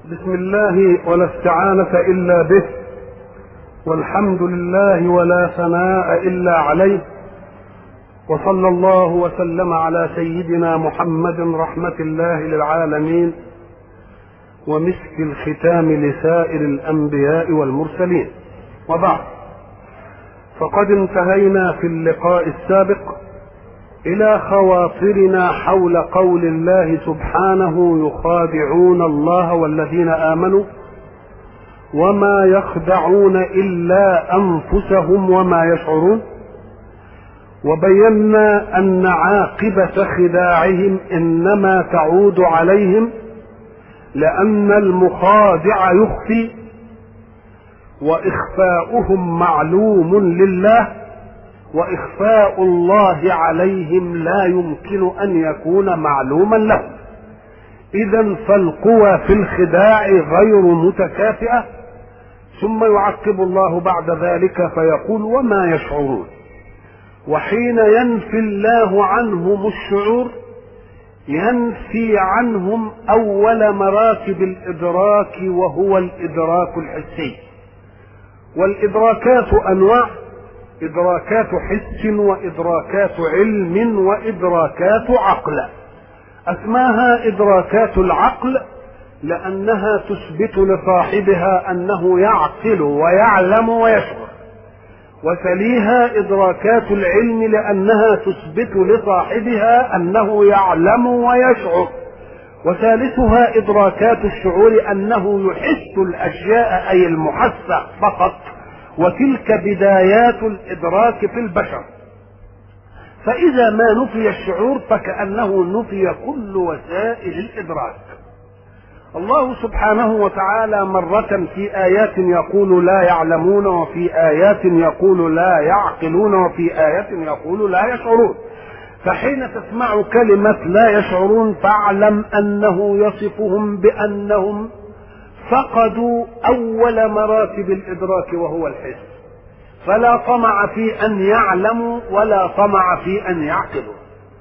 بسم الله ولا استعانة إلا به والحمد لله ولا ثناء إلا عليه وصلى الله وسلم على سيدنا محمد رحمة الله للعالمين ومسك الختام لسائر الأنبياء والمرسلين وبعد فقد انتهينا في اللقاء السابق الى خواطرنا حول قول الله سبحانه يخادعون الله والذين امنوا وما يخدعون الا انفسهم وما يشعرون وبينا ان عاقبه خداعهم انما تعود عليهم لان المخادع يخفي واخفاؤهم معلوم لله واخفاء الله عليهم لا يمكن ان يكون معلوما لهم اذا فالقوى في الخداع غير متكافئه ثم يعقب الله بعد ذلك فيقول وما يشعرون وحين ينفي الله عنهم الشعور ينفي عنهم اول مراتب الادراك وهو الادراك الحسي والادراكات انواع إدراكات حس وإدراكات علم وإدراكات عقل أسماها إدراكات العقل لأنها تثبت لصاحبها أنه يعقل ويعلم ويشعر وتليها إدراكات العلم لأنها تثبت لصاحبها أنه يعلم ويشعر وثالثها إدراكات الشعور أنه يحس الأشياء أي المحسة فقط وتلك بدايات الادراك في البشر فاذا ما نفي الشعور فكانه نفي كل وسائل الادراك الله سبحانه وتعالى مرة في آيات يقول لا يعلمون وفي آيات يقول لا يعقلون وفي آيات يقول لا يشعرون فحين تسمع كلمة لا يشعرون فاعلم أنه يصفهم بأنهم فقدوا اول مراتب الادراك وهو الحس فلا طمع في ان يعلموا ولا طمع في ان يعقلوا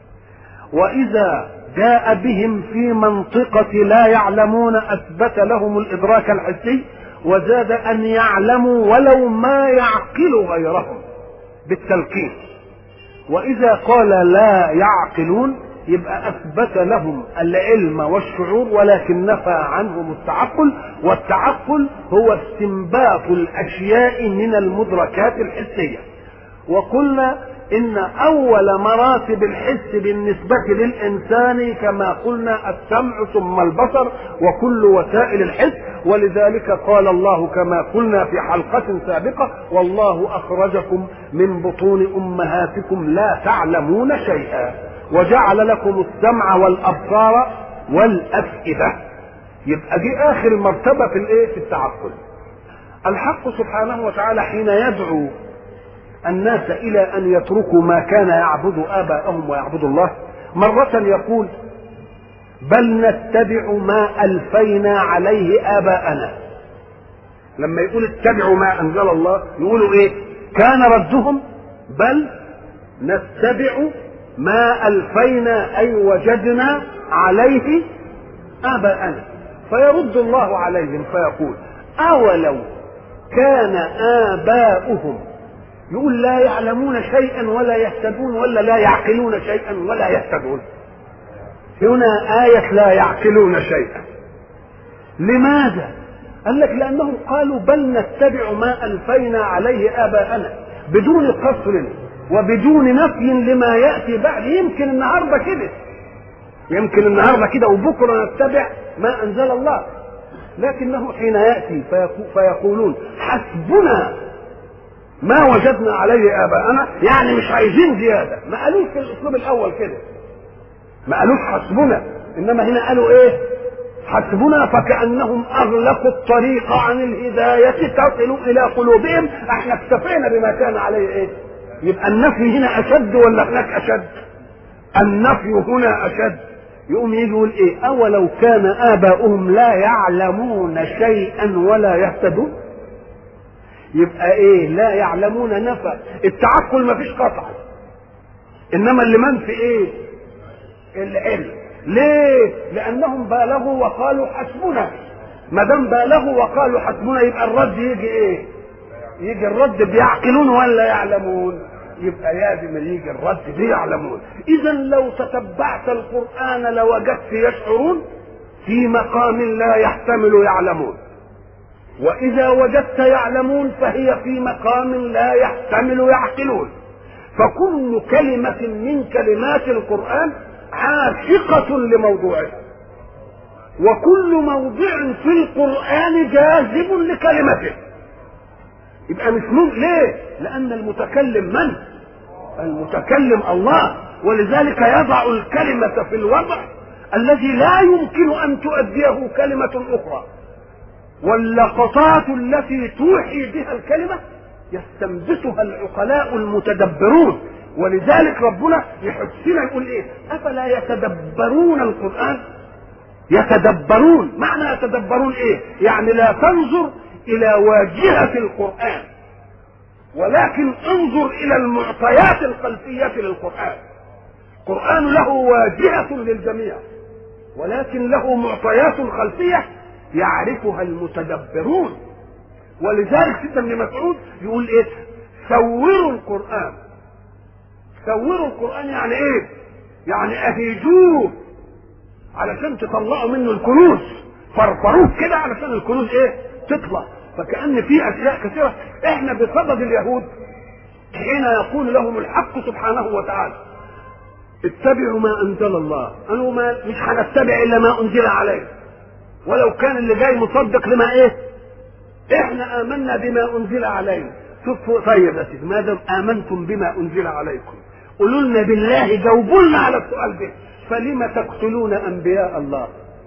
واذا جاء بهم في منطقة لا يعلمون أثبت لهم الإدراك الحسي وزاد أن يعلموا ولو ما يعقل غيرهم بالتلقين وإذا قال لا يعقلون يبقى اثبت لهم العلم والشعور ولكن نفى عنهم التعقل والتعقل هو استنباط الاشياء من المدركات الحسيه وقلنا ان اول مراتب الحس بالنسبه للانسان كما قلنا السمع ثم البصر وكل وسائل الحس ولذلك قال الله كما قلنا في حلقه سابقه والله اخرجكم من بطون امهاتكم لا تعلمون شيئا وجعل لكم السمع والابصار والافئده يبقى دي اخر مرتبه في الايه في التعقل الحق سبحانه وتعالى حين يدعو الناس الى ان يتركوا ما كان يعبد اباءهم ويعبد الله مره يقول بل نتبع ما الفينا عليه اباءنا لما يقول اتبعوا ما انزل الله يقولوا ايه كان ردهم بل نتبع ما الفينا اي وجدنا عليه اباءنا فيرد الله عليهم فيقول اولو كان اباؤهم يقول لا يعلمون شيئا ولا يهتدون ولا لا يعقلون شيئا ولا يهتدون هنا آية لا يعقلون شيئا لماذا؟ قال لك لأنهم قالوا بل نتبع ما ألفينا عليه آباءنا بدون قصر وبدون نفي لما ياتي بعد يمكن النهارده كده يمكن النهارده كده وبكره نتبع ما انزل الله لكنه حين ياتي فيقولون حسبنا ما وجدنا عليه اباءنا يعني مش عايزين زياده ما قالوش في الاسلوب الاول كده ما قالوش حسبنا انما هنا قالوا ايه حسبنا فكانهم اغلقوا الطريق عن الهدايه تصل الى قلوبهم احنا اكتفينا بما كان عليه ايه يبقى النفي هنا اشد ولا هناك اشد النفي هنا اشد يقوم يجي يقول ايه اولو كان اباؤهم لا يعلمون شيئا ولا يهتدون يبقى ايه لا يعلمون نفى التعقل ما فيش قطع انما اللي منفي ايه العلم ليه لانهم بالغوا وقالوا حسبنا ما دام بالغوا وقالوا حسبنا يبقى الرد يجي ايه يجي الرد بيعقلون ولا يعلمون يبقى لازم يجي الرد بيعلمون اذا لو تتبعت القران لوجدت يشعرون في مقام لا يحتمل يعلمون واذا وجدت يعلمون فهي في مقام لا يحتمل يعقلون فكل كلمه من كلمات القران عاشقه لموضوعها وكل موضع في القران جاذب لكلمته يبقى مش ممكن ليه لان المتكلم من المتكلم الله ولذلك يضع الكلمه في الوضع الذي لا يمكن ان تؤديه كلمه اخرى واللقطات التي توحي بها الكلمه يستنبطها العقلاء المتدبرون ولذلك ربنا يحسنا يقول ايه افلا يتدبرون القران يتدبرون معنى يتدبرون ايه يعني لا تنظر الى واجهه القران ولكن انظر الى المعطيات الخلفيه للقران القران له واجهه للجميع ولكن له معطيات خلفيه يعرفها المتدبرون ولذلك سيدنا ابن مسعود يقول ايه سوروا القران سوروا القران يعني ايه يعني اهيجوه علشان تطلعوا منه الكنوز فرفروه كده علشان الكنوز ايه تطلع فكأن في أشياء كثيرة إحنا بصدد اليهود حين يقول لهم الحق سبحانه وتعالى اتبعوا ما أنزل الله قالوا ما مش هنتبع إلا ما أنزل عليه ولو كان اللي جاي مصدق لما إيه إحنا آمنا بما أنزل علينا شوفوا طيب يا سيدي ما دام آمنتم بما أنزل عليكم قولوا لنا بالله جاوبوا لنا على السؤال ده فلم تقتلون أنبياء الله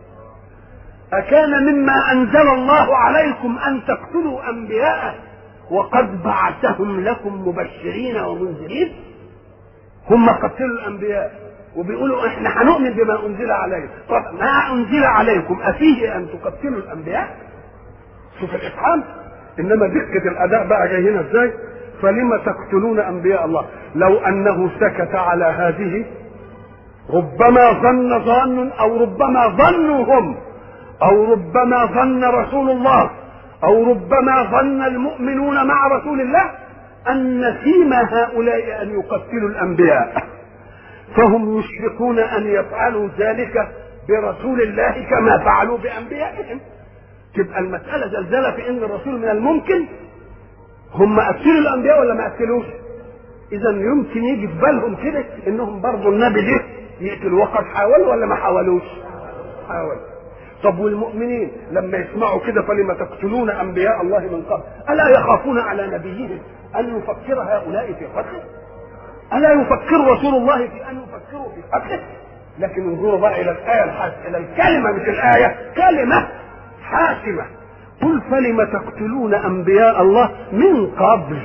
أكان مما أنزل الله عليكم أن تقتلوا أنبياءه وقد بعثهم لكم مبشرين ومنذرين هم قتلوا الأنبياء وبيقولوا احنا هنؤمن بما أنزل عليكم طب ما أنزل عليكم أفيه أن تقتلوا الأنبياء شوف الإفهام إنما دقة الأداء بقى جاي هنا إزاي فلم تقتلون أنبياء الله لو أنه سكت على هذه ربما ظن ظان أو ربما ظنوا هم او ربما ظن رسول الله او ربما ظن المؤمنون مع رسول الله ان سيما هؤلاء ان يقتلوا الانبياء فهم يشفقون ان يفعلوا ذلك برسول الله كما فعلوا بانبيائهم تبقى المساله زلزله في ان الرسول من الممكن هم قتلوا الانبياء ولا ما قتلوش اذا يمكن يجي في بالهم كده انهم برضه النبي ده يقتل وقد حاولوا ولا ما حاولوش حاولوا طب والمؤمنين لما يسمعوا كده فلم تقتلون انبياء الله من قبل الا يخافون على نبيهم ان يفكر هؤلاء في قتله الا يفكر رسول الله في ان يفكروا في قتله لكن انظروا بقى الى الايه الحاسمه الى الكلمه مش الايه كلمه حاسمه قل فلم تقتلون انبياء الله من قبل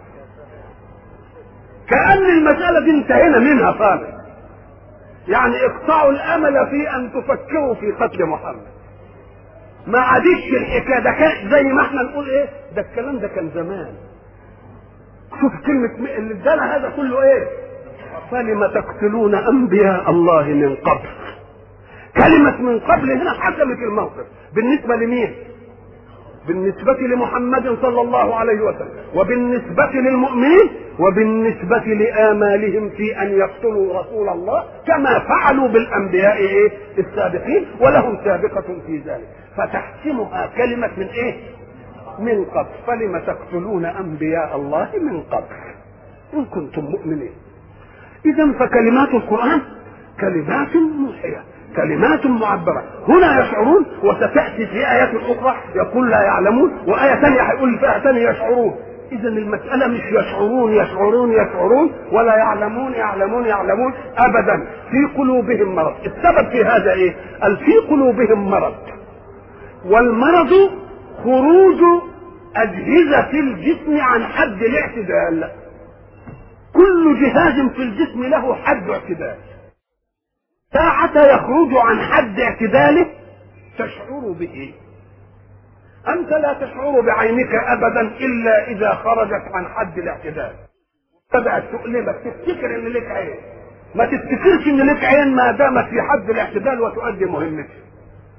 كان المساله دي انتهينا منها خالص يعني اقطعوا الامل في ان تفكروا في قتل محمد ما عادش الحكايه ده كان زي ما احنا نقول ايه ده الكلام ده كان زمان شوف كلمه اللي ادانا هذا كله ايه فلم تقتلون انبياء الله من قبل كلمة من قبل هنا حكمت الموقف بالنسبة لمين؟ بالنسبة لمحمد صلى الله عليه وسلم وبالنسبة للمؤمنين وبالنسبة لآمالهم في أن يقتلوا رسول الله كما فعلوا بالأنبياء إيه؟ السابقين ولهم سابقة في ذلك فتحسمها كلمة من إيه؟ من قبل فلم تقتلون أنبياء الله من قبل إن كنتم مؤمنين إذا فكلمات القرآن كلمات موحية كلمات معبرة هنا يشعرون وستأتي في آيات أخرى يقول لا يعلمون وآية ثانية هيقول فيها ثانية يشعرون إذا المسألة مش يشعرون يشعرون يشعرون ولا يعلمون يعلمون يعلمون أبدا في قلوبهم مرض السبب في هذا إيه؟ قال في قلوبهم مرض والمرض خروج أجهزة الجسم عن حد الاعتدال كل جهاز في الجسم له حد اعتدال ساعة يخرج عن حد اعتداله تشعر به أنت لا تشعر بعينك أبدا إلا إذا خرجت عن حد الاعتدال تبقى تؤلمك تفتكر إن لك عين ما تفتكرش إن لك عين ما دامت في حد الاعتدال وتؤدي مهمتها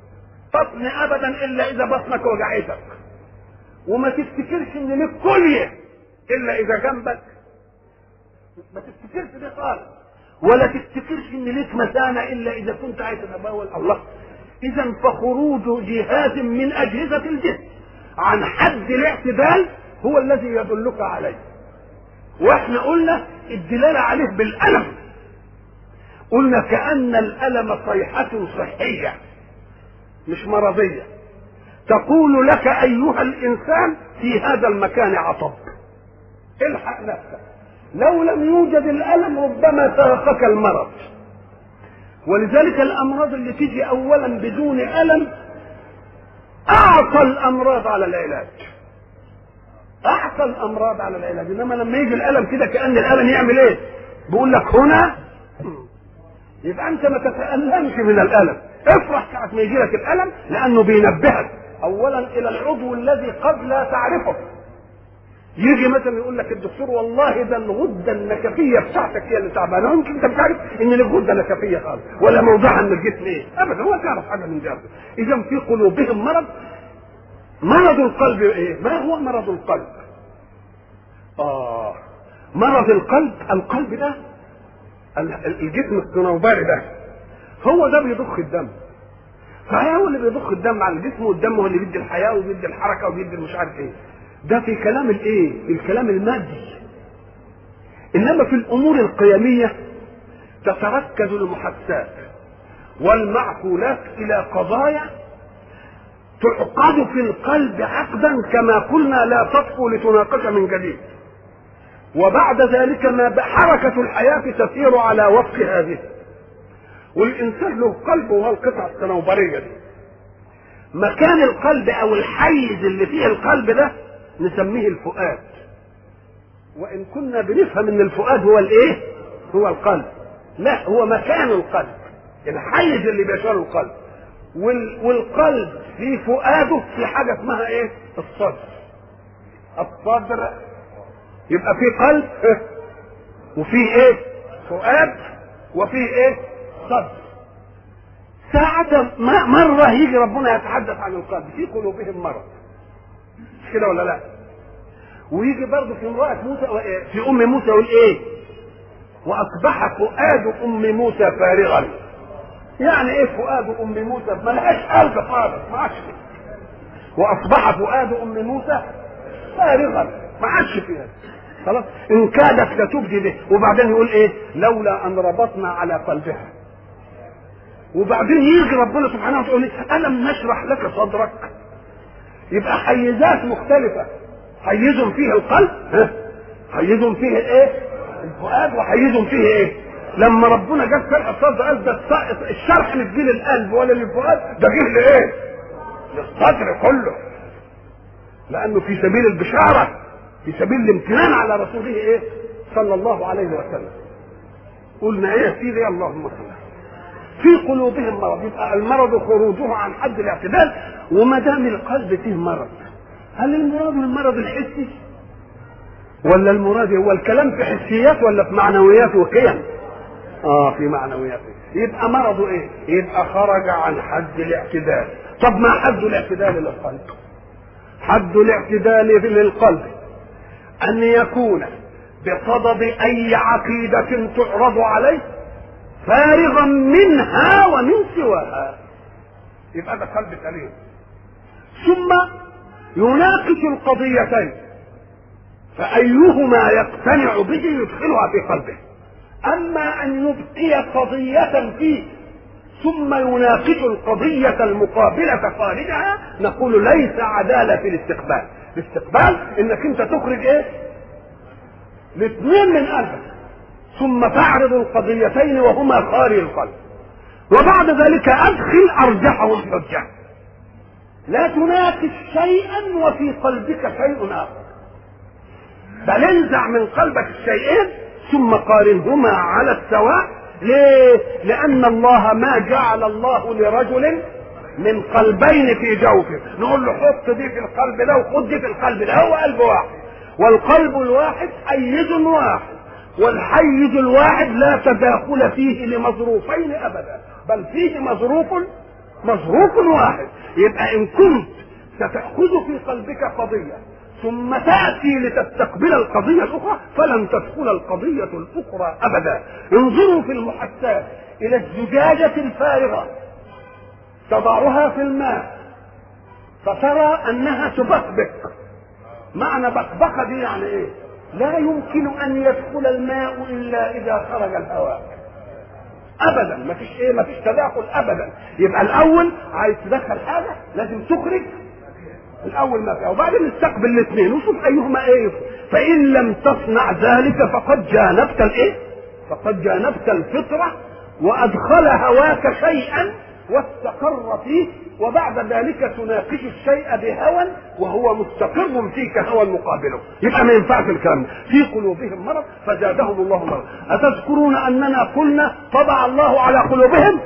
بطن ابدا الا اذا بطنك وجعتك وما تفتكرش ان لك كليه الا اذا جنبك ما تفتكرش دي خالص ولا تفتكرش ان ليك مثانه الا اذا كنت عايز تتبول الله اذا فخروج جهاز من اجهزه الجسم عن حد الاعتدال هو الذي يدلك عليه واحنا قلنا الدلاله عليه بالالم قلنا كان الالم صيحه صحيه مش مرضيه تقول لك ايها الانسان في هذا المكان عطب الحق نفسك لو لم يوجد الالم ربما سرقك المرض ولذلك الامراض اللي تيجي اولا بدون الم اعطى الامراض على العلاج اعطى الامراض على العلاج انما لما يجي الالم كده كان الالم يعمل ايه بيقول لك هنا يبقى انت ما تتالمش من الالم افرح ساعه ما يجي لك الالم لانه بينبهك اولا الى العضو الذي قد لا تعرفه يجي مثلا يقول لك الدكتور والله ده الغده النكفيه بتاعتك هي اللي تعبانه يمكن انت مش عارف ان لك غده نكفيه خالص ولا موضعها من الجسم ايه ابدا ولا تعرف حاجه من ده اذا في قلوبهم مرض مرض القلب ايه ما هو مرض القلب اه مرض القلب القلب ده الجسم الصنوبري ده هو ده بيضخ الدم فهو اللي بيضخ الدم على الجسم والدم هو اللي بيدي الحياه وبيدي الحركه وبيدي مش عارف ايه ده في كلام الايه في الكلام المادي انما في الامور القيميه تتركز المحسات والمعقولات الى قضايا تعقد في القلب عقدا كما قلنا لا تطفو لتناقش من جديد وبعد ذلك ما حركة الحياة تسير على وفق هذه والإنسان له قلب وهو القطعة الصنوبرية دي مكان القلب أو الحيز اللي فيه القلب ده نسميه الفؤاد وان كنا بنفهم ان الفؤاد هو الايه هو القلب لا هو مكان القلب الحيز اللي بيشار القلب وال... والقلب في فؤاده في حاجه اسمها ايه الصدر الصدر يبقى في قلب وفي ايه فؤاد وفي ايه صدر ساعة مرة يجي ربنا يتحدث عن القلب في قلوبهم مرض مش كده ولا لا ويجي برضه في امرأة موسى في أم موسى يقول إيه وأصبح فؤاد أم موسى فارغا يعني إيه فؤاد أم موسى ما لهاش قلب خالص ما عادش وأصبح فؤاد أم موسى فارغا ما عادش فيها خلاص إن كادت لتبدي به وبعدين يقول إيه لولا أن ربطنا على قلبها وبعدين يجي ربنا سبحانه وتعالى ألم نشرح لك صدرك يبقى حيزات مختلفة حيز فيه القلب حيز فيه ايه الفؤاد وحيز فيه ايه لما ربنا جاب شرح الصدر قال ده الشرح مش جه للقلب ولا للفؤاد ده جه لايه للصدر كله لانه في سبيل البشاره في سبيل الامتنان على رسوله ايه صلى الله عليه وسلم قلنا ايه يا سيدي اللهم صل في قلوبهم مرض يبقى المرض خروجه عن حد الاعتدال وما دام القلب فيه مرض هل المراد المرض الحسي ولا المراد هو الكلام في حسيات ولا في معنويات وقيم اه في معنويات يبقى مرضه ايه يبقى خرج عن حد الاعتدال طب ما حد الاعتدال للقلب حد الاعتدال للقلب ان يكون بصدد اي عقيده تعرض عليه فارغا منها ومن سواها يبقى ده قلب سليم ثم يناقش القضيتين فأيهما يقتنع به يدخلها في قلبه أما أن يبقي قضية فيه ثم يناقش القضية المقابلة خارجها نقول ليس عدالة في الاستقبال الاستقبال انك انت تخرج ايه الاثنين من قلبك ثم تعرض القضيتين وهما خارج القلب وبعد ذلك ادخل ارجحهم حجه لا تناقش شيئا وفي قلبك شيء اخر بل انزع من قلبك الشيئين ثم قارنهما على السواء ليه؟ لأن الله ما جعل الله لرجل من قلبين في جوفه نقول له حط دي في القلب ده وخد دي في القلب ده هو قلب واحد والقلب الواحد حيز واحد والحيز الواحد لا تداخل فيه لمظروفين ابدا بل فيه مظروف مظروف واحد يبقى ان كنت ستأخذ في قلبك قضية ثم تأتي لتستقبل القضية الأخرى فلن تدخل القضية الأخرى أبدا انظروا في المحسات إلى الزجاجة الفارغة تضعها في الماء فترى أنها تبكبك معنى بكبكة دي يعني إيه؟ لا يمكن أن يدخل الماء إلا إذا خرج الهواء ابدا ما فيش ايه ما فيش تداخل ابدا يبقى الاول عايز تدخل حاجه لازم تخرج الاول ما فيها وبعدين استقبل الاثنين وشوف ايهما ايه فان لم تصنع ذلك فقد جانبت الايه فقد جانبت الفطره وادخل هواك شيئا واستقر فيه وبعد ذلك تناقش الشيء بهوى وهو مستقر فيك هوى مقابله يبقى ما ينفعش الكلام ده في قلوبهم مرض فزادهم الله مرض أتذكرون أننا قلنا طبع الله على قلوبهم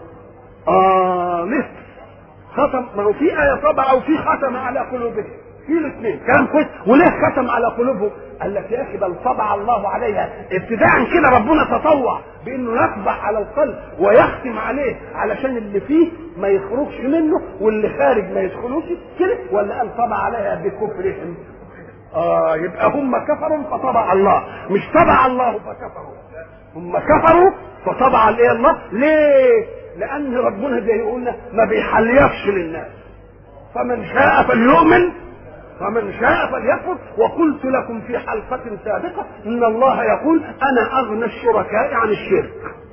آه مثل ختم ما هو في آية طبع أو في ختم على قلوبهم في الاثنين كلام كويس وليه ختم على قلوبهم؟ قال لك يا اخي بل طبع الله عليها ابتداء كده ربنا تطوع بانه يطبع على القلب ويختم عليه علشان اللي فيه ما يخرجش منه واللي خارج ما يدخلوش كده ولا قال طبع عليها بكفرهم اه يبقى هم كفروا فطبع الله مش طبع الله فكفروا هم كفروا فطبع الايه الله ليه؟ لان ربنا زي قلنا ما بيحليفش للناس فمن شاء فليؤمن ومن شاء فليكفر وقلت لكم في حلقة سابقة إن الله يقول أنا أغنى الشركاء عن الشرك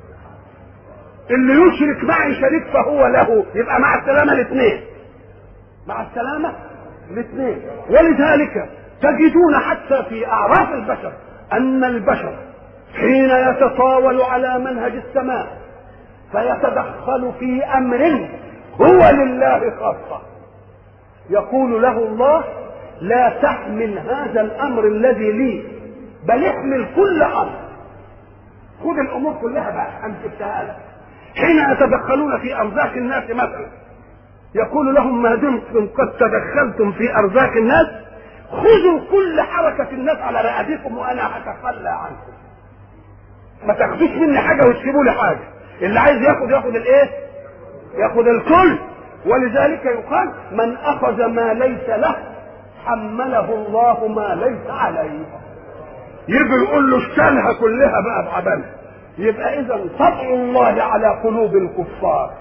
اللي يشرك معي شريك فهو له يبقى مع السلامة الاثنين مع السلامة الاثنين ولذلك تجدون حتى في أعراف البشر أن البشر حين يتطاول على منهج السماء فيتدخل في أمر هو لله خاصة يقول له الله لا تحمل هذا الامر الذي لي بل احمل كل امر خذ الامور كلها بقى امسكتها لك حين يتدخلون في ارزاق الناس مثلا يقول لهم ما دمتم قد تدخلتم في ارزاق الناس خذوا كل حركة الناس على رقبتكم وانا هتخلى عنكم ما تاخدوش مني حاجة وتسيبوا لي حاجة اللي عايز ياخد ياخد الايه ياخد الكل ولذلك يقال من اخذ ما ليس له حمله الله ما ليس عليه يجي يقول له اشتلها كلها بقى بعبالها يبقى اذا طبع الله على قلوب الكفار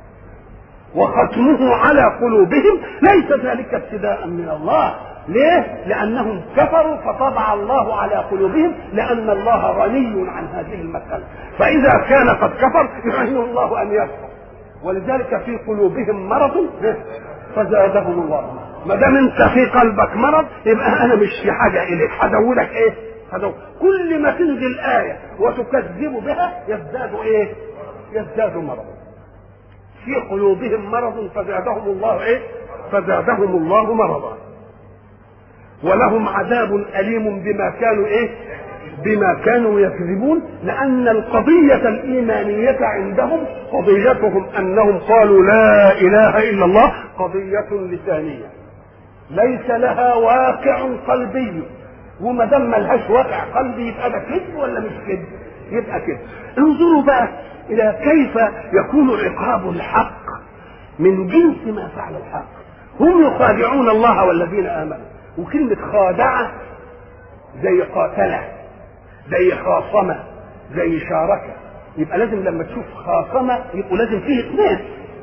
وختمه على قلوبهم ليس ذلك ابتداء من الله ليه؟ لأنهم كفروا فطبع الله على قلوبهم لأن الله غني عن هذه المسألة فإذا كان قد كفر يعين الله أن يكفر ولذلك في قلوبهم مرض فزادهم الله ما دام انت في قلبك مرض يبقى انا مش في حاجه اليك هزودك ايه؟ هزود كل ما تنزل ايه وتكذب بها يزداد ايه؟ يزداد مرضا في قلوبهم مرض فزادهم الله ايه؟ فزادهم الله مرضا ولهم عذاب أليم بما كانوا إيه؟ بما كانوا يكذبون لأن القضية الإيمانية عندهم قضيتهم أنهم قالوا لا إله إلا الله قضية لسانية ليس لها واقع قلبي وما دام ملهاش واقع قلبي يبقى ده كذب ولا مش كذب؟ يبقى كذب. انظروا بقى إلى كيف يكون عقاب الحق من جنس ما فعل الحق. هم يخادعون الله والذين آمنوا وكلمة خادعة زي قاتلة زي خاصمة زي شاركة يبقى لازم لما تشوف خاصمة يبقوا لازم فيه اثنين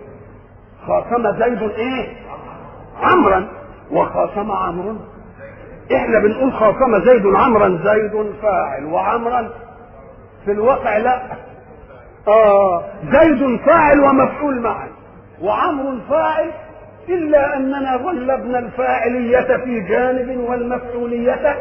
خاصمة زيد ايه عمرا وخاصمة عمرو احنا بنقول خاصمة زيد عمرا زيد فاعل وعمرا في الواقع لا اه زيد فاعل ومفعول معا وعمر فاعل إلا أننا غلبنا الفاعلية في جانب والمفعولية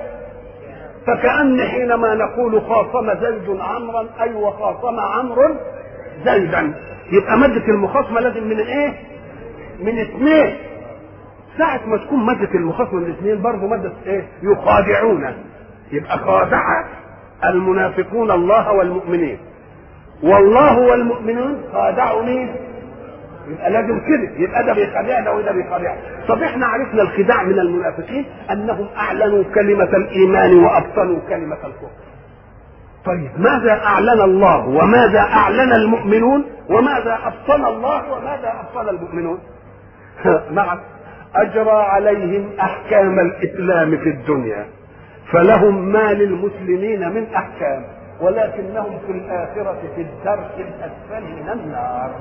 فكأن حينما نقول خاصم زيد عمرا أي وخاصم عمرو زيدا يبقى مادة المخاصمة لازم من إيه؟ من اثنين ساعة ما تكون مادة المخاصمة من اثنين برضه مادة إيه؟ يخادعون يبقى خادع المنافقون الله والمؤمنين والله والمؤمنون خادعوا مين؟ يبقى لازم كده يبقى ده بيخدعنا وده بيخدعنا طب احنا عرفنا الخداع من المنافقين انهم اعلنوا كلمه الايمان وابطلوا كلمه الكفر طيب ماذا اعلن الله وماذا اعلن المؤمنون وماذا ابطل الله وماذا ابطل المؤمنون نعم اجرى عليهم احكام الاسلام في الدنيا فلهم ما للمسلمين من احكام ولكنهم في الاخره في الدرك الاسفل من النار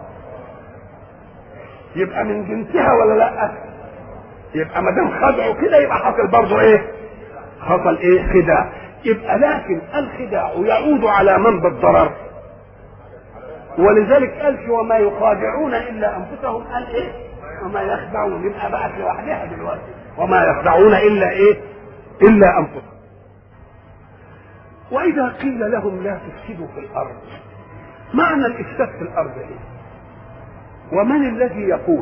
يبقى من جنسها ولا لا يبقى ما دام خدعوا كده يبقى حصل برضه ايه حصل ايه خداع يبقى لكن الخداع يعود على من بالضرر ولذلك قالش وما يخادعون الا انفسهم قال ايه وما يخدعون يبقى بقت لوحدها دلوقتي وما يخدعون الا ايه الا انفسهم واذا قيل لهم لا تفسدوا في الارض معنى الافساد في الارض ايه ومن الذي يقول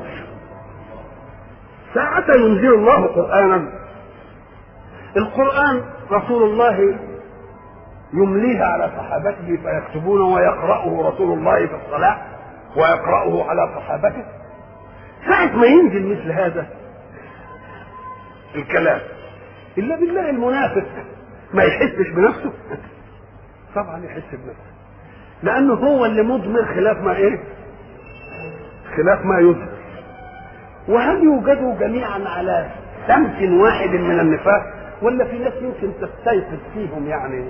ساعة ينزل الله قرآنا القرآن رسول الله يمليه على صحابته فيكتبونه ويقرأه رسول الله في الصلاة ويقرأه على صحابته ساعة ما ينزل مثل هذا الكلام إلا بالله المنافق ما يحسش بنفسه طبعا يحس بنفسه لأنه هو اللي مضمر خلاف ما إيه خلاف ما يظهر وهل يوجدوا جميعا على سمت واحد من النفاق ولا في ناس يمكن تستيقظ فيهم يعني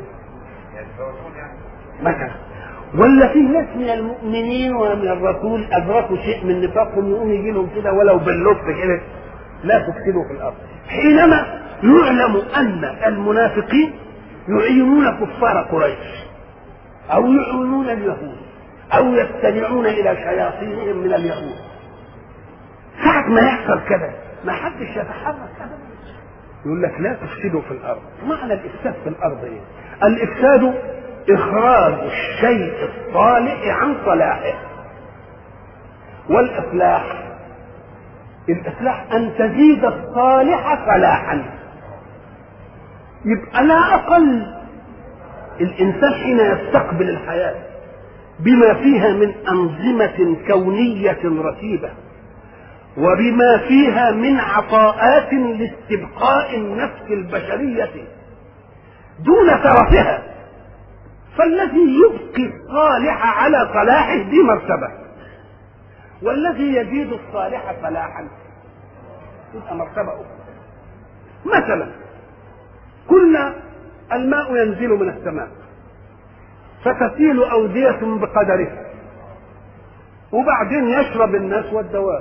مثلا ولا في ناس من المؤمنين ومن الرسول ادركوا شيء من نفاقهم يقوم يجي لهم كده ولو باللطف كده لا تفسدوا في الارض حينما يعلم ان المنافقين يعينون كفار قريش او يعينون اليهود او يستمعون الى شياطينهم من اليهود ساعة ما يحصل كده ما حدش يتحرك ابدا يقول لك لا تفسدوا في الارض معنى الافساد في الارض ايه الافساد اخراج الشيء الصالح عن صلاحه والاصلاح الاصلاح ان تزيد الصالح صلاحا يبقى لا اقل الانسان حين يستقبل الحياه بما فيها من انظمه كونيه رتيبه وبما فيها من عطاءات لاستبقاء النفس البشريه دون ترفها فالذي يبقي الصالح على صلاحه دي مرتبه والذي يزيد الصالح صلاحا تبقى مرتبه اخرى مثلا كنا الماء ينزل من السماء فتسيل أودية بقدرها وبعدين يشرب الناس والدواب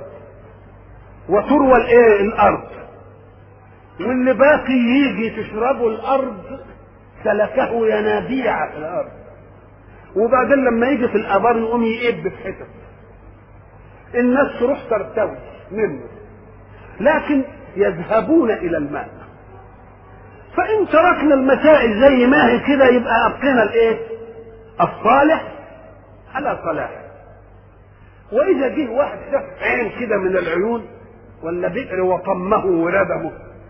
وتروى الايه الارض واللي باقي يجي تشربه الارض سلكه ينابيع في الارض وبعدين لما يجي في الابار يقوم يئب في حتت الناس تروح ترتوي منه لكن يذهبون الى الماء فان تركنا المسائل زي ما هي كده يبقى ابقينا الايه الصالح على صلاحه واذا جه واحد شاف عين كده من العيون ولا بئر وطمه وردمه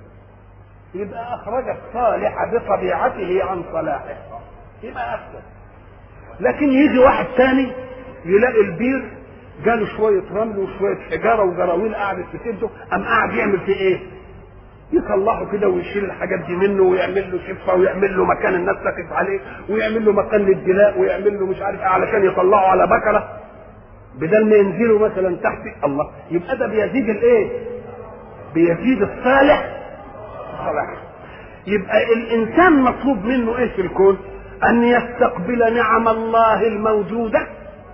يبقى اخرج الصالح بطبيعته عن صلاحه يبقى افسد لكن يجي واحد ثاني يلاقي البير جاله شوية رمل وشوية حجارة وجراويل قعدت تسده قام قاعد يعمل فيه ايه؟ يصلحه كده ويشيل الحاجات دي منه ويعمل له شفه ويعمل له مكان الناس ساكت عليه ويعمل له مكان للدلاء ويعمل له مش عارف ايه علشان يطلعه على بكره بدل ما ينزلوا مثلا تحت الله يبقى ده بيزيد الايه؟ بيزيد الصالح صلاح يبقى الانسان مطلوب منه ايه في الكون؟ ان يستقبل نعم الله الموجوده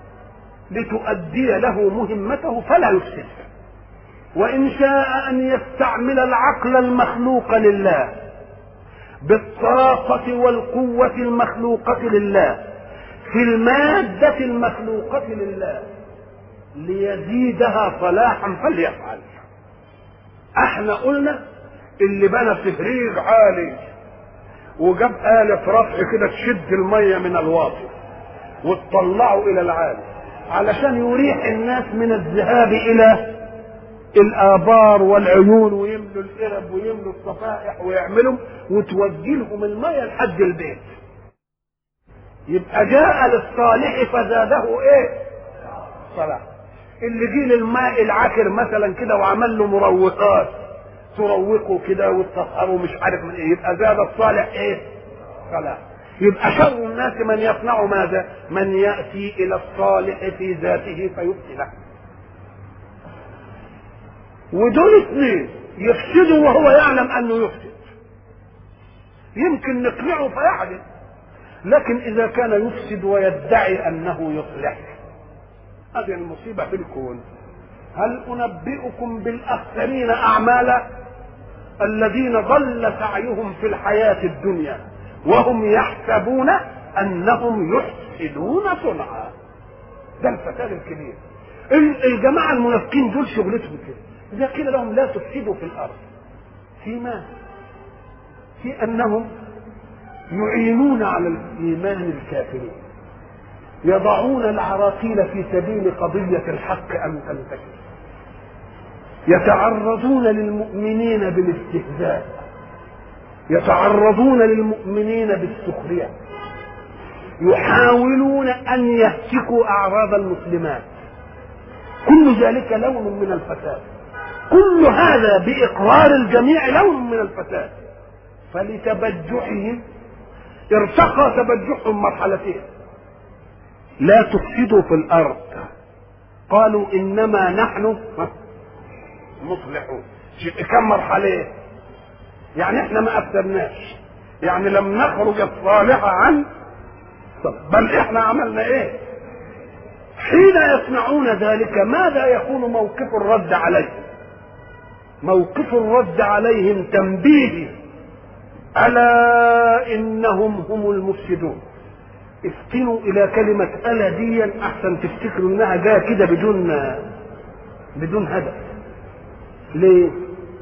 لتؤدي له مهمته فلا يفسدها وان شاء ان يستعمل العقل المخلوق لله بالطاقه والقوه المخلوقه لله في الماده المخلوقه لله ليزيدها صلاحا فليفعل احنا قلنا اللي بنى تفريغ عالي وجاب آلة رفع كده تشد المية من الواطي وتطلعه إلى العالي علشان يريح الناس من الذهاب إلى الآبار والعيون ويملوا القرب ويملوا الصفائح ويعملوا وتوجه لهم المية لحد البيت يبقى جاء للصالح فزاده ايه؟ صلاح اللي جه للماء العكر مثلا كده وعمل له مروقات تروقه كده وتطهره مش عارف من ايه يبقى زاد الصالح ايه؟ صلاح يبقى شر الناس من يصنع ماذا من يأتي إلى الصالح في ذاته فيفسده ودول اثنين يفسدوا وهو يعلم انه يفسد يمكن نقنعه فيعدل لكن اذا كان يفسد ويدعي انه يصلح هذه المصيبه في الكون هل انبئكم بالاخسرين اعمالا الذين ضل سعيهم في الحياه الدنيا وهم يحسبون انهم يحسنون صنعا ده الفساد الكبير الجماعه المنافقين دول شغلتهم كده اذا قيل لهم لا تفسدوا في الارض فيما في انهم يعينون على الايمان الكافرين يضعون العراقيل في سبيل قضيه الحق ان تنتشر يتعرضون للمؤمنين بالاستهزاء يتعرضون للمؤمنين بالسخريه يحاولون ان يهتكوا اعراض المسلمات كل ذلك لون من الفساد كل هذا باقرار الجميع لون من الفساد فلتبجحهم ارتقى تبجحهم مرحلتين لا تفسدوا في الارض قالوا انما نحن مصلحون كم مرحله يعني احنا ما افسدناش يعني لم نخرج الصالح عن بل احنا عملنا ايه حين يصنعون ذلك ماذا يكون موقف الرد عليهم موقف الرد عليهم تنبيه الا انهم هم المفسدون افتنوا الى كلمة الا دي احسن تفتكروا انها جايه كده بدون بدون هدف ليه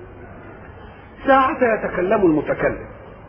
ساعة يتكلم المتكلم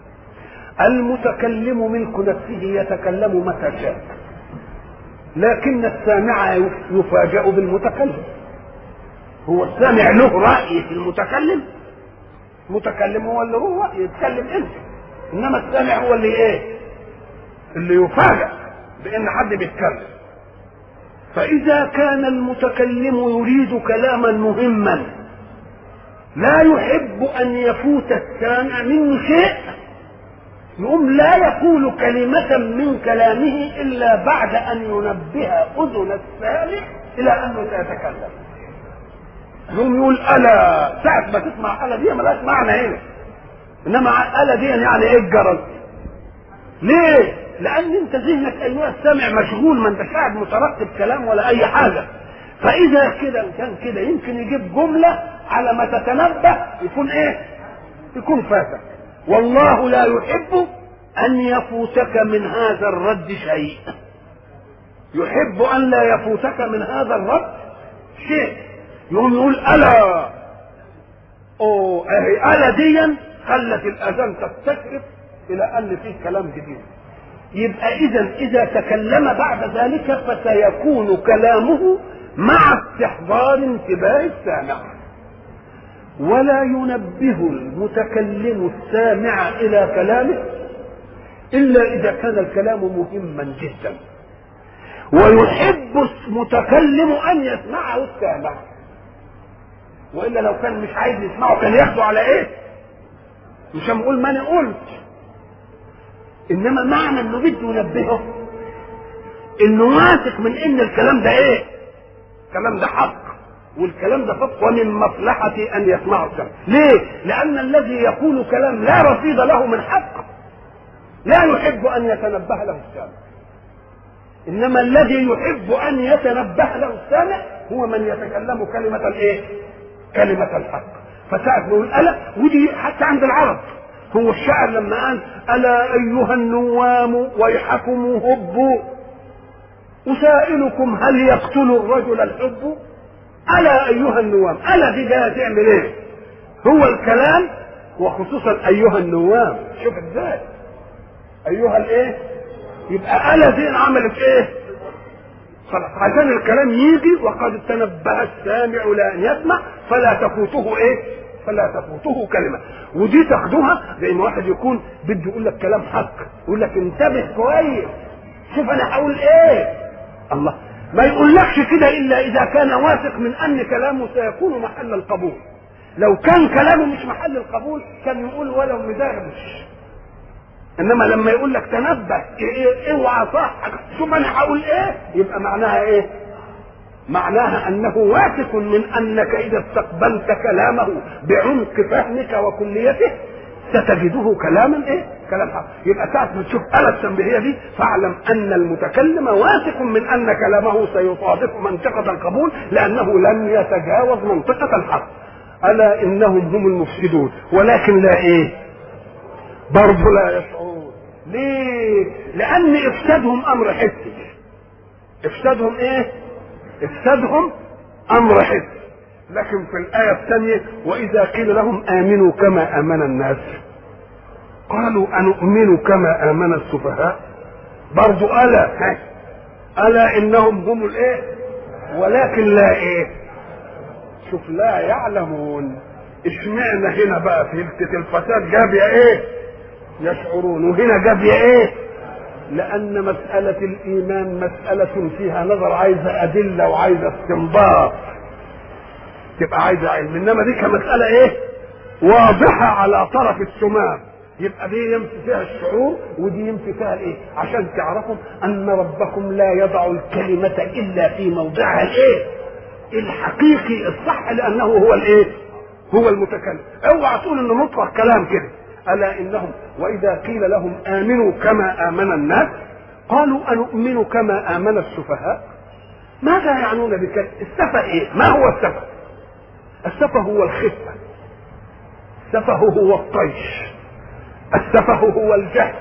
المتكلم ملك نفسه يتكلم متى شاء لكن السامع يفاجأ بالمتكلم هو السامع له رأي في المتكلم المتكلم هو اللي هو رأي يتكلم انت انما السامع هو اللي ايه اللي يفاجأ بان حد بيتكلم فاذا كان المتكلم يريد كلاما مهما لا يحب ان يفوت السامع منه شيء يقوم لا يقول كلمة من كلامه إلا بعد أن ينبه أذن السامع إلى أنه سيتكلم يقوم يقول ألا ساعة ما تسمع ألا دي ملهاش معنى هنا إنما ألا دي يعني إيه الجرس ليه؟ لأن أنت ذهنك أيها السامع مشغول ما أنتش قاعد مترقب كلام ولا أي حاجة فإذا كده كان كده يمكن يجيب جملة على ما تتنبه يكون إيه؟ يكون فاتك والله لا يحب أن يفوتك من هذا الرد شيء يحب أن لا يفوتك من هذا الرد شيء يقوم يقول ألا أوه أهي ألا ديا خلت الأذان تستشرف إلى أن فيه كلام جديد يبقى إذا إذا تكلم بعد ذلك فسيكون كلامه مع استحضار انتباه السامع ولا ينبه المتكلم السامع الى كلامه الا اذا كان الكلام مهما جدا ويحب المتكلم ان يسمعه السامع والا لو كان مش عايز يسمعه كان ياخده على ايه مش هنقول ما انا قلت انما معنى انه بده ينبهه انه واثق من ان الكلام ده ايه الكلام ده حق والكلام ده فقط ومن مصلحة أن يسمعوا الكلام ليه؟ لأن الذي يقول كلام لا رصيد له من حق لا يحب أن يتنبه له السامع إنما الذي يحب أن يتنبه له السامع هو من يتكلم كلمة الإيه؟ كلمة الحق فساعة نقول ألا ودي حتى عند العرب هو الشاعر لما قال ألا أيها النوام ويحكم هبوا أسائلكم هل يقتل الرجل الحب؟ ألا أيها النوام ألا دي جاية تعمل إيه؟ هو الكلام وخصوصا أيها النوام شوف إزاي أيها الإيه؟ يبقى ألا دي عملت إيه؟ خلاص عشان الكلام يجي وقد تنبه السامع لأن يسمع فلا تفوته إيه؟ فلا تفوته كلمة ودي تاخدوها زي ما واحد يكون بده يقول لك كلام حق يقول لك انتبه كويس شوف أنا هقول إيه؟ الله ما يقولكش كده الا اذا كان واثق من ان كلامه سيكون محل القبول لو كان كلامه مش محل القبول كان يقول ولو مدربش انما لما يقول لك تنبه إيه اوعى صح شوف انا هقول ايه يبقى معناها ايه معناها انه واثق من انك اذا استقبلت كلامه بعمق فهمك وكليته ستجده كلاما ايه؟ كلام حق يبقى ساعة ما تشوف آلة التنبيهية دي فاعلم أن المتكلم واثق من أن كلامه سيصادف منطقة القبول لأنه لن يتجاوز منطقة الحق ألا إنهم هم المفسدون ولكن لا إيه؟ برضه لا يشعرون ليه؟ لأن إفسادهم أمر حسي إفسادهم إيه؟ إفسادهم أمر حسي لكن في الآية الثانية وإذا قيل لهم آمنوا كما آمن الناس قالوا أنؤمن كما آمن السفهاء برضو ألا ألا إنهم هم الإيه ولكن لا إيه شوف لا يعلمون اشمعنى هنا بقى في الفساد جاب يا إيه يشعرون وهنا جاب يا إيه لأن مسألة الإيمان مسألة فيها نظر عايزة أدلة وعايزة استنباط تبقى عايزه علم انما دي كمساله ايه واضحه على طرف السمام يبقى دي ينفي فيها الشعور ودي ينفي فيها الايه عشان تعرفوا ان ربكم لا يضع الكلمه الا في موضعها الايه الحقيقي الصح لانه هو الايه هو المتكلم اوعى تقول انه مطلق كلام كده الا انهم واذا قيل لهم امنوا كما امن الناس قالوا انؤمن كما امن السفهاء ماذا يعنون بكلمه السفه ايه ما هو السفه السفه هو الخفة السفه هو الطيش السفه هو الجهل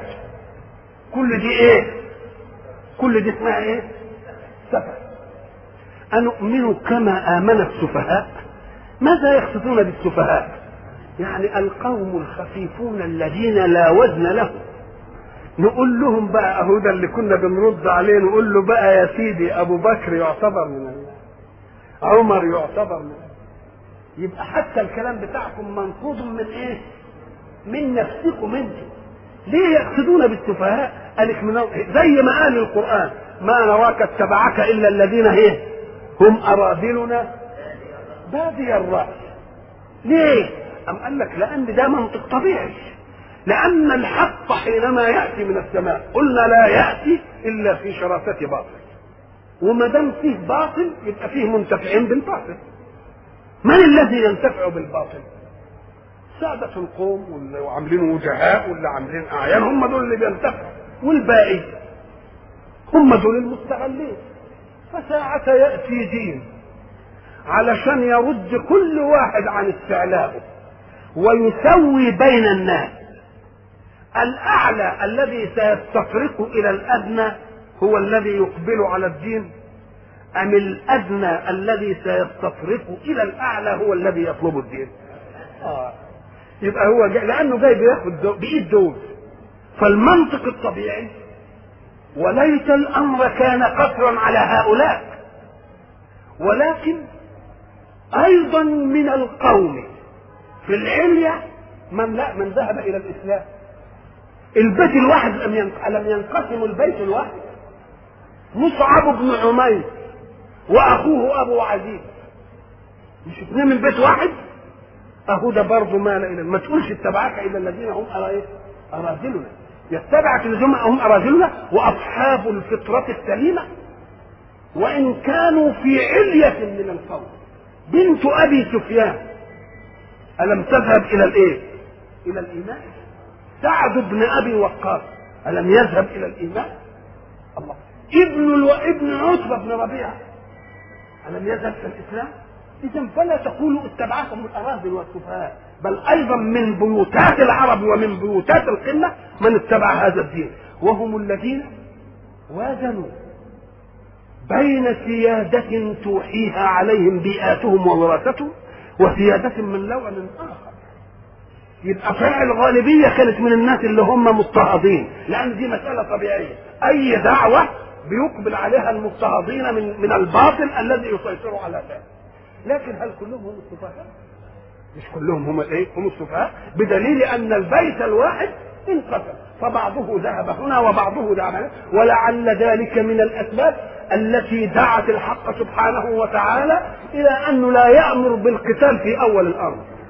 كل دي ايه كل دي اسمها ايه سفه أنؤمن كما آمن السفهاء ماذا يقصدون بالسفهاء يعني القوم الخفيفون الذين لا وزن لهم نقول لهم بقى اهو ده اللي كنا بنرد عليه نقول له بقى يا سيدي ابو بكر يعتبر من عمر يعتبر من يبقى حتى الكلام بتاعكم منقوض من ايه من نفسكم انتم ليه يقصدون بالسفهاء قالك من زي ما قال القران ما نراك اتبعك الا الذين ايه هم اراذلنا بادي الراس ليه ام قال لك لان ده منطق طبيعي لان الحق حينما ياتي من السماء قلنا لا ياتي الا في شراسه باطل وما دام فيه باطل يبقى فيه منتفعين بالباطل من الذي ينتفع بالباطل سادة القوم واللي عاملين وجهاء واللي عاملين أعيان هم دول اللي بينتفعوا والباقي هم دول المستغلين فساعة يأتي دين علشان يرد كل واحد عن استعلائه ويسوي بين الناس الأعلى الذي سيستفرق إلى الأدنى هو الذي يقبل على الدين أم الأدنى الذي سيستفرق إلى الأعلى هو الذي يطلب الدين آه. يبقى هو جاي لأنه جاي بياخد دو بإيد دول فالمنطق الطبيعي وليس الأمر كان قصرا على هؤلاء ولكن أيضا من القوم في العليا من لا من ذهب إلى الإسلام البيت الواحد لم ينقسم البيت الواحد مصعب بن عمير واخوه ابو عزيز مش اثنين من بيت واحد اهو ده برضه مال الى ما تقولش اتبعك الا الذين هم ايه اراذلنا يتبعك الذين هم اراذلنا واصحاب الفطره السليمه وان كانوا في عليه من القوم بنت ابي سفيان الم تذهب الى الايه الى الايمان سعد بن ابي وقاص الم يذهب الى الايمان الله ابن الو... ابن عتبه بن ربيعه ألم يذهب في الإسلام؟ إذا فلا تقولوا اتبعكم الأراذل والسفهاء بل أيضا من بيوتات العرب ومن بيوتات القمة من اتبع هذا الدين وهم الذين وازنوا بين سيادة توحيها عليهم بيئاتهم ووراثتهم وسيادة من لون آخر يبقى فعل الغالبية كانت من الناس اللي هم مضطهدين لأن دي مسألة طبيعية أي دعوة بيقبل عليها المضطهدين من من الباطل الذي يسيطر على ذلك لكن هل كلهم هم السفهاء مش كلهم هم الايه هم السفهاء بدليل ان البيت الواحد انقسم فبعضه ذهب هنا وبعضه ذهب هنا ولعل ذلك من الاسباب التي دعت الحق سبحانه وتعالى الى انه لا يامر بالقتال في اول الامر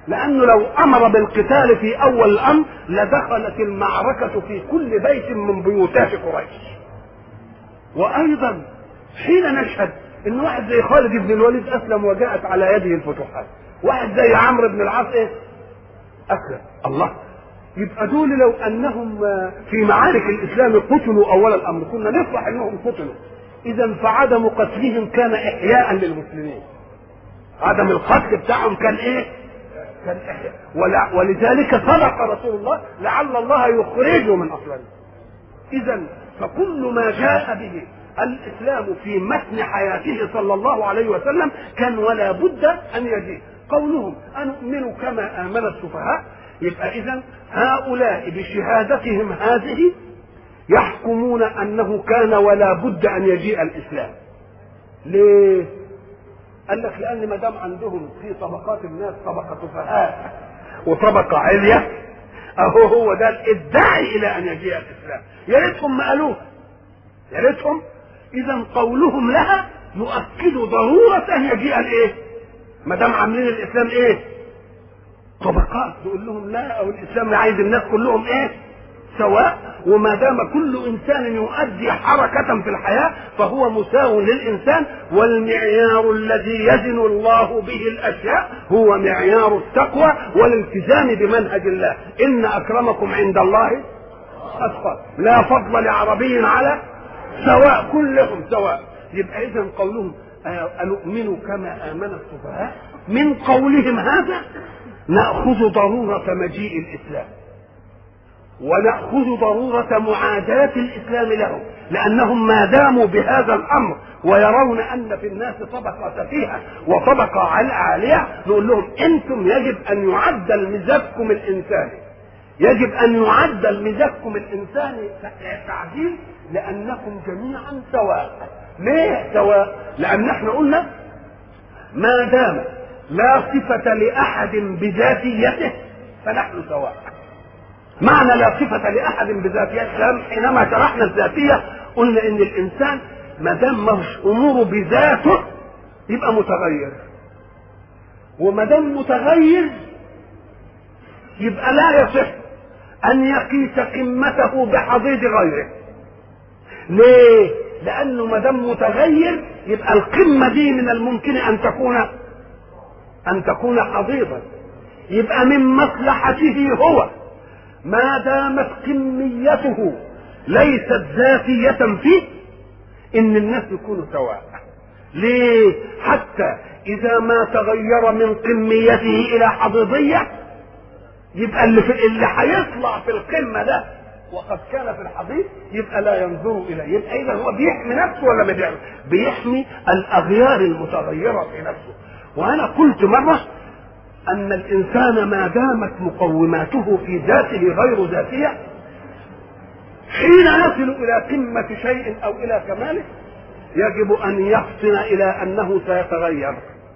لانه لو امر بالقتال في اول الامر لدخلت المعركه في كل بيت من بيوتات قريش وايضا حين نشهد ان واحد زي خالد بن الوليد اسلم وجاءت على يده الفتوحات واحد زي عمرو بن العاص ايه اسلم الله يبقى دول لو انهم في معارك الاسلام قتلوا اول الامر كنا نفرح انهم قتلوا اذا فعدم قتلهم كان احياء للمسلمين عدم القتل بتاعهم كان ايه كان احياء ولا ولذلك صدق رسول الله لعل الله يخرجه من اصلهم اذا فكل ما جاء به الاسلام في متن حياته صلى الله عليه وسلم كان ولا بد ان يجيء قولهم أنؤمن كما آمن السفهاء يبقى إذا هؤلاء بشهادتهم هذه يحكمون أنه كان ولا بد أن يجيء الإسلام ليه؟ قال لك لأن ما دام عندهم في طبقات الناس طبقة سفهاء وطبقة عليا أهو هو ده الداعي إلى أن يجيء الإسلام يا ريتهم ما قالوها يا ريتهم إذا قولهم لها يؤكد ضرورة أن يجيء الإيه؟ ما دام عاملين الاسلام ايه طبقات تقول لهم لا او الاسلام عايز الناس كلهم ايه سواء وما دام كل انسان يؤدي حركه في الحياه فهو مساو للانسان والمعيار الذي يزن الله به الاشياء هو معيار التقوى والالتزام بمنهج الله ان اكرمكم عند الله اتقى لا فضل لعربي على سواء كلهم سواء يبقى اذا قولهم أنؤمن كما آمن السفهاء من قولهم هذا نأخذ ضرورة مجيء الإسلام ونأخذ ضرورة معاداة الإسلام لهم لأنهم ما داموا بهذا الأمر ويرون أن في الناس طبقة سفيهة وطبقة عالية نقول لهم أنتم يجب أن يعدل مزاجكم الإنساني يجب أن يعدل مزاجكم الإنساني تعديل لأنكم جميعا سواء ليه سواء لان احنا قلنا ما دام لا صفة لأحد بذاتيته فنحن سواء معنى لا صفة لأحد بذاتيته حينما شرحنا الذاتية قلنا إن الإنسان ما دام مش أموره بذاته يبقى متغير وما دام متغير يبقى لا يصح أن يقيس قمته بحضيض غيره ليه؟ لانه ما دام متغير يبقى القمه دي من الممكن ان تكون ان تكون حضيضا يبقى من مصلحته هو ما دامت كميته ليست ذاتية فيه إن الناس يكونوا سواء ليه؟ حتى إذا ما تغير من كميته إلى حضيضية يبقى اللي في اللي هيطلع في القمة ده وقد كان في الحديث يبقى لا ينظر اليه يبقى اذا هو بيحمي نفسه ولا ما بيحمي بيحمي الاغيار المتغيره في نفسه وانا قلت مره ان الانسان ما دامت مقوماته في ذاته غير ذاتيه حين يصل الى قمه شيء او الى كماله يجب ان يفطن الى انه سيتغير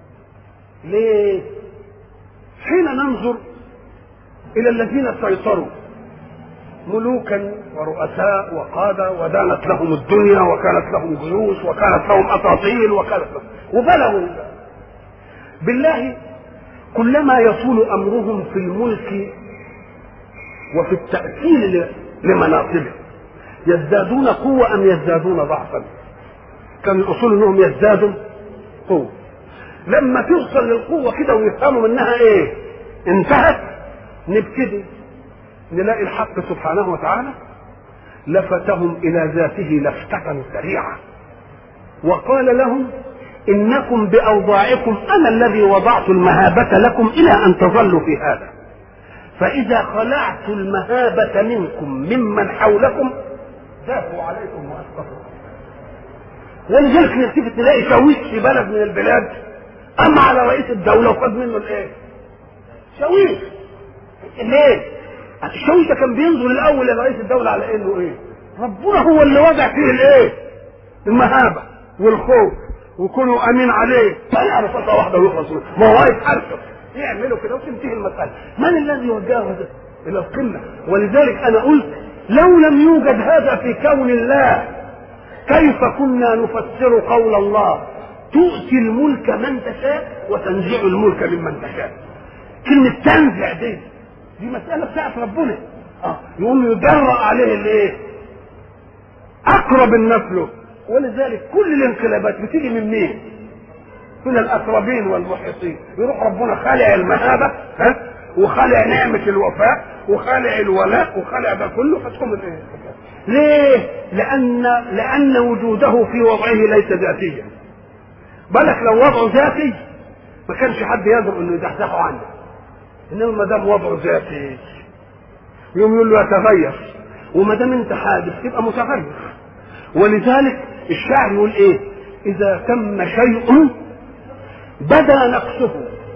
ليه حين ننظر الى الذين سيطروا ملوكا ورؤساء وقادة ودانت لهم الدنيا وكانت لهم جيوش وكانت لهم أساطيل وكانت لهم وبلغوا بالله كلما يطول أمرهم في الملك وفي التأثير لمناصبه يزدادون قوة أم يزدادون ضعفا كان الأصول أنهم يزدادوا قوة لما توصل للقوة كده ويفهموا منها إيه انتهت نبتدي نلاقي الحق سبحانه وتعالى لفتهم الى ذاته لفتة سريعة وقال لهم انكم باوضاعكم انا الذي وضعت المهابة لكم الى ان تظلوا في هذا فاذا خلعت المهابة منكم ممن حولكم ذافوا عليكم واستغفروا ولذلك نلتفت تلاقي شاويش في بلد من البلاد اما على رئيس الدولة وخد منه الايه شاويش ليه الشاويش ده كان بينظر الاول لرئيس الدوله على انه ايه ربنا هو اللي وضع فيه الايه المهابه والخوف وكونوا امين عليه فيعرف خطوه واحده ويخلص ما هو واقف حرفه يعملوا كده وتنتهي المساله من الذي وجهه الى القمه ولذلك انا قلت لو لم يوجد هذا في كون الله كيف كنا نفسر قول الله تؤتي الملك من تشاء وتنزع الملك ممن تشاء كلمة تنزع دي دي مسألة بتاعت ربنا اه يقوم يجرأ عليه الايه؟ أقرب الناس له ولذلك كل الانقلابات بتيجي من مين؟ من الأقربين والمحيطين يروح ربنا خالع المهابة ها وخالع نعمة الوفاء وخالع الولاء وخالع ده كله فتقوم الايه؟ ليه؟ لأن لأن وجوده في وضعه ليس ذاتيا بالك لو وضعه ذاتي ما كانش حد يقدر انه يزحزحه عنه انما ما دام وضعه ذاتي يوم يقول له يتغير وما دام انت حادث تبقى متغير ولذلك الشاعر يقول ايه اذا تم شيء بدا نقصه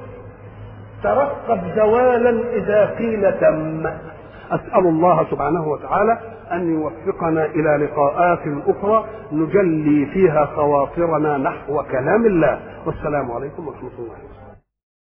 ترقب زوالا اذا قيل تم اسال الله سبحانه وتعالى ان يوفقنا الى لقاءات اخرى نجلي فيها خواطرنا نحو كلام الله والسلام عليكم ورحمه الله